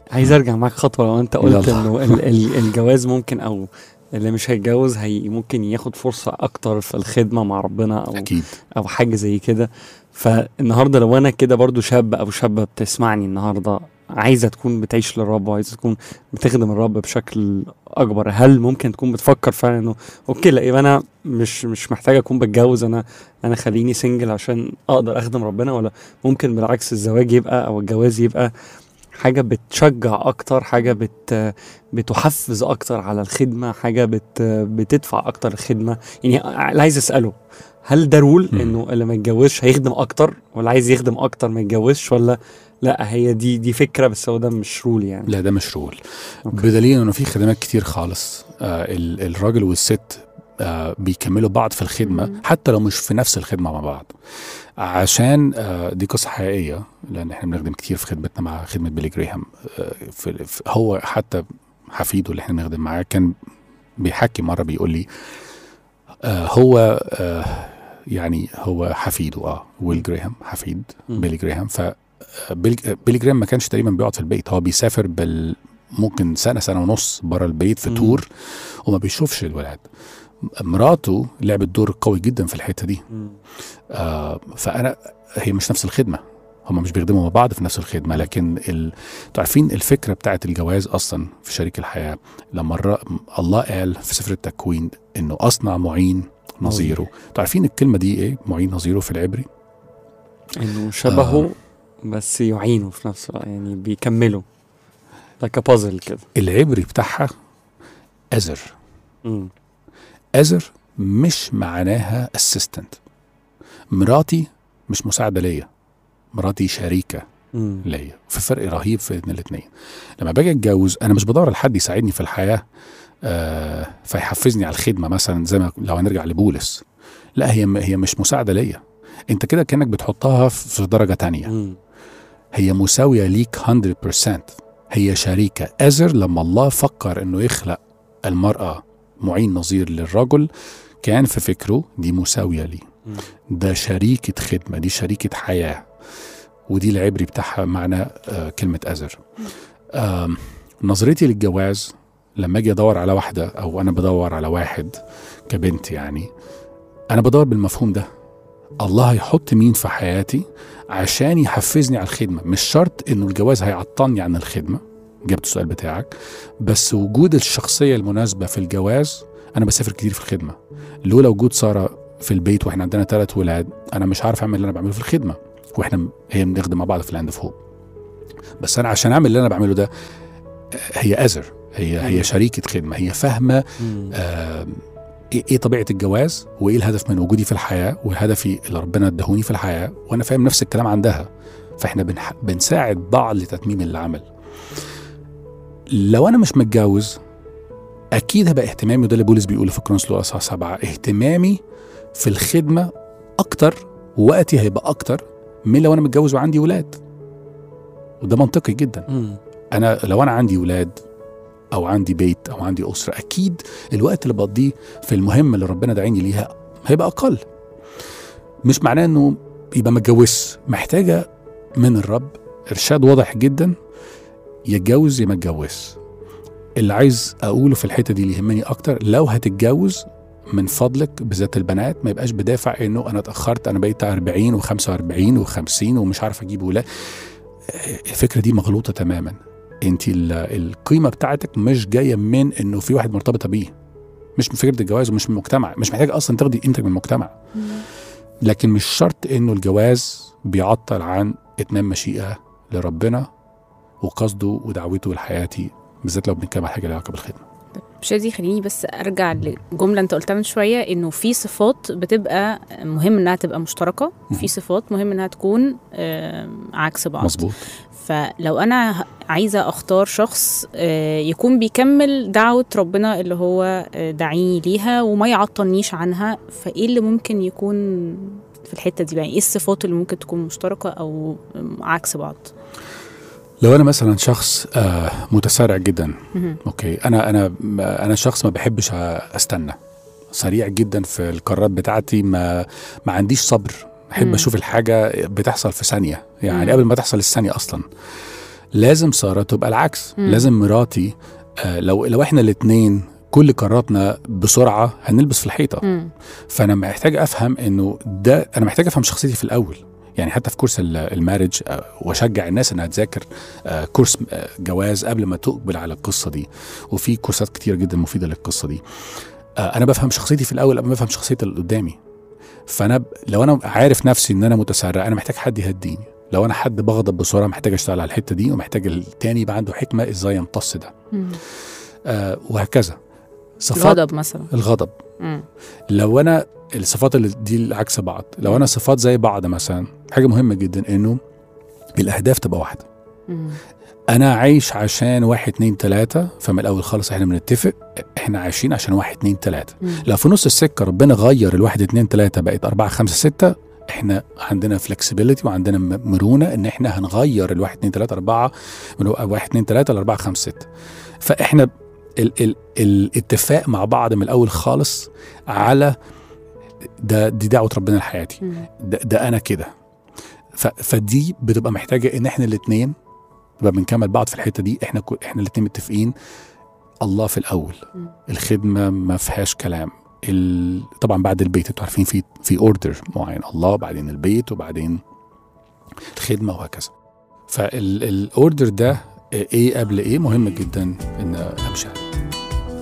عايز ارجع معاك خطوه لو انت قلت يلا. انه ال- ال- الجواز ممكن او اللي مش هيتجوز هي ممكن ياخد فرصه اكتر في الخدمه مع ربنا او اكيد او حاجه زي كده فالنهارده لو انا كده برضو شاب او شابه بتسمعني النهارده عايزه تكون بتعيش للرب وعايزه تكون بتخدم الرب بشكل اكبر هل ممكن تكون بتفكر فعلا انه اوكي لا يبقى انا مش مش محتاج اكون بتجوز انا انا خليني سنجل عشان اقدر اخدم ربنا ولا ممكن بالعكس الزواج يبقى او الجواز يبقى حاجه بتشجع اكتر حاجه بت بتحفز اكتر على الخدمه حاجه بت بتدفع اكتر الخدمه يعني اللي عايز اساله هل ده رول مم. انه اللي ما يتجوزش هيخدم اكتر ولا عايز يخدم اكتر ما يتجوزش ولا لا هي دي دي فكره بس هو ده مش رول يعني لا ده مش رول أوكي. بدليل انه في خدمات كتير خالص آه ال- الراجل والست آه بيكملوا بعض في الخدمه مم. حتى لو مش في نفس الخدمه مع بعض عشان آه دي قصه حقيقيه لان احنا بنخدم كتير في خدمتنا مع خدمه بيلي جريهام آه في في هو حتى حفيده اللي احنا بنخدم معاه كان بيحكي مره بيقول لي آه هو آه يعني هو حفيده اه ويل جريهام حفيد مم. بيلي جريهام ف آه، بيل بيلي جريهام ما كانش تقريبا بيقعد في البيت هو بيسافر بال ممكن سنه سنه ونص بره البيت في مم. تور وما بيشوفش الولاد مراته لعبت دور قوي جدا في الحته دي مم. آه فانا هي مش نفس الخدمه هم مش بيخدموا مع بعض في نفس الخدمه لكن ال... انتوا عارفين الفكره بتاعت الجواز اصلا في شريك الحياه لما الر... الله قال في سفر التكوين انه اصنع معين نظيره انتوا عارفين الكلمه دي ايه معين نظيره في العبري انه شبهه آه. بس يعينه في نفس الوقت يعني بيكملوا لك بازل كده العبري بتاعها ازر مم. ازر مش معناها اسيستنت مراتي مش مساعده ليا مراتي شريكه مم. ليا في فرق رهيب في الاثنين لما باجي اتجوز انا مش بدور على حد يساعدني في الحياه آه فيحفزني على الخدمه مثلا زي ما لو هنرجع لبولس لا هي هي مش مساعده ليا انت كده كانك بتحطها في درجه تانية مم. هي مساويه ليك 100% هي شريكه ازر لما الله فكر انه يخلق المراه معين نظير للرجل كان في فكره دي مساويه لي مم. ده شريكة خدمة دي شريكة حياة ودي العبري بتاعها معنى آه كلمة أزر آم، نظرتي للجواز لما أجي أدور على واحدة أو أنا بدور على واحد كبنت يعني أنا بدور بالمفهوم ده الله هيحط مين في حياتي عشان يحفزني على الخدمة مش شرط إنه الجواز هيعطلني عن الخدمة جبت السؤال بتاعك بس وجود الشخصية المناسبة في الجواز أنا بسافر كتير في الخدمة لولا وجود سارة في البيت واحنا عندنا ثلاث ولاد انا مش عارف اعمل اللي انا بعمله في الخدمه واحنا م- هي بنخدم مع بعض في لاند اوف هوب بس انا عشان اعمل اللي انا بعمله ده آه، هي ازر هي هي مم. شريكه خدمه هي فاهمه مم. آه ايه إيه طبيعه الجواز وايه الهدف من وجودي في الحياه وهدفي اللي ربنا ادهوني في الحياه وانا فاهم نفس الكلام عندها فاحنا بنح... بنساعد بعض لتتميم العمل لو انا مش متجوز اكيد هبقى اهتمامي وده اللي بولس بيقوله في كرونس لوقا اصحاح سبعه اهتمامي في الخدمه اكتر ووقتي هيبقى اكتر من لو انا متجوز وعندي ولاد وده منطقي جدا مم. انا لو انا عندي ولاد او عندي بيت او عندي اسره اكيد الوقت اللي بقضيه في المهمه اللي ربنا داعيني ليها هيبقى اقل مش معناه انه يبقى متجوزش محتاجه من الرب ارشاد واضح جدا يتجوز يا ما يتجوزش اللي عايز اقوله في الحته دي اللي يهمني اكتر لو هتتجوز من فضلك بالذات البنات ما يبقاش بدافع انه انا اتاخرت انا بقيت 40 و45 و50 ومش عارف اجيب ولاد الفكره دي مغلوطه تماما انت ال- القيمه بتاعتك مش جايه من انه في واحد مرتبطه بيه مش من فكره الجواز ومش من المجتمع مش محتاج اصلا تاخدي قيمتك من المجتمع لكن مش شرط انه الجواز بيعطل عن اتمام مشيئه لربنا وقصده ودعوته لحياتي بالذات لو بنتكلم عن حاجه لها علاقه بالخدمه شادي خليني بس ارجع لجمله انت قلتها من شويه انه في صفات بتبقى مهم انها تبقى مشتركه مهم. في صفات مهم انها تكون آم، عكس بعض مظبوط فلو انا ه- عايزه اختار شخص آه، يكون بيكمل دعوه ربنا اللي هو آه، داعيني ليها وما يعطلنيش عنها فايه اللي ممكن يكون في الحته دي بقى ايه الصفات اللي ممكن تكون مشتركه او آم، عكس بعض لو انا مثلا شخص آه متسارع جدا مهم. اوكي انا انا انا شخص ما بحبش استنى سريع جدا في القرارات بتاعتي ما ما عنديش صبر بحب مم. اشوف الحاجه بتحصل في ثانيه يعني مم. قبل ما تحصل الثانيه اصلا لازم ساره تبقى العكس مم. لازم مراتي آه لو لو احنا الاثنين كل قراراتنا بسرعه هنلبس في الحيطه مم. فانا محتاج افهم انه ده انا محتاج افهم شخصيتي في الاول يعني حتى في كورس ال- المارج آه، واشجع الناس انها تذاكر آه، كورس آه، جواز قبل ما تقبل على القصه دي وفي كورسات كتير جدا مفيده للقصه دي آه، انا بفهم شخصيتي في الاول قبل ما بفهم شخصيه اللي قدامي فانا ب- لو انا عارف نفسي ان انا متسرع انا محتاج حد يهديني لو انا حد بغضب بسرعه محتاج اشتغل على الحته دي ومحتاج التاني يبقى عنده حكمه ازاي يمتص ده مم. آه وهكذا صفات الغضب مثلا الغضب مم. لو انا الصفات اللي دي عكس بعض لو انا صفات زي بعض مثلا حاجه مهمه جدا انه الاهداف تبقى واحده مم. انا عايش عشان واحد اتنين تلاته فمن الاول خالص احنا بنتفق احنا عايشين عشان واحد اتنين تلاته مم. لو في نص السكه ربنا غير الواحد اتنين تلاته بقت اربعه خمسه سته احنا عندنا فلكسبيليتي وعندنا م- مرونه ان احنا هنغير الواحد اتنين تلاته اربعه من واحد اتنين تلاته لاربعه خمسه سته فاحنا ال ال الاتفاق مع بعض من الاول خالص على ده دي دعوه ربنا لحياتي مم. ده, ده انا كده ف- فدي بتبقى محتاجه ان احنا الاثنين نبقى بنكمل بعض في الحته دي احنا كو احنا الاثنين متفقين الله في الاول مم. الخدمه ما فيهاش كلام ال... طبعا بعد البيت انتوا عارفين في في اوردر معين الله بعدين البيت وبعدين الخدمه وهكذا فالاوردر ده ايه قبل ايه مهم جدا ان امشي عليه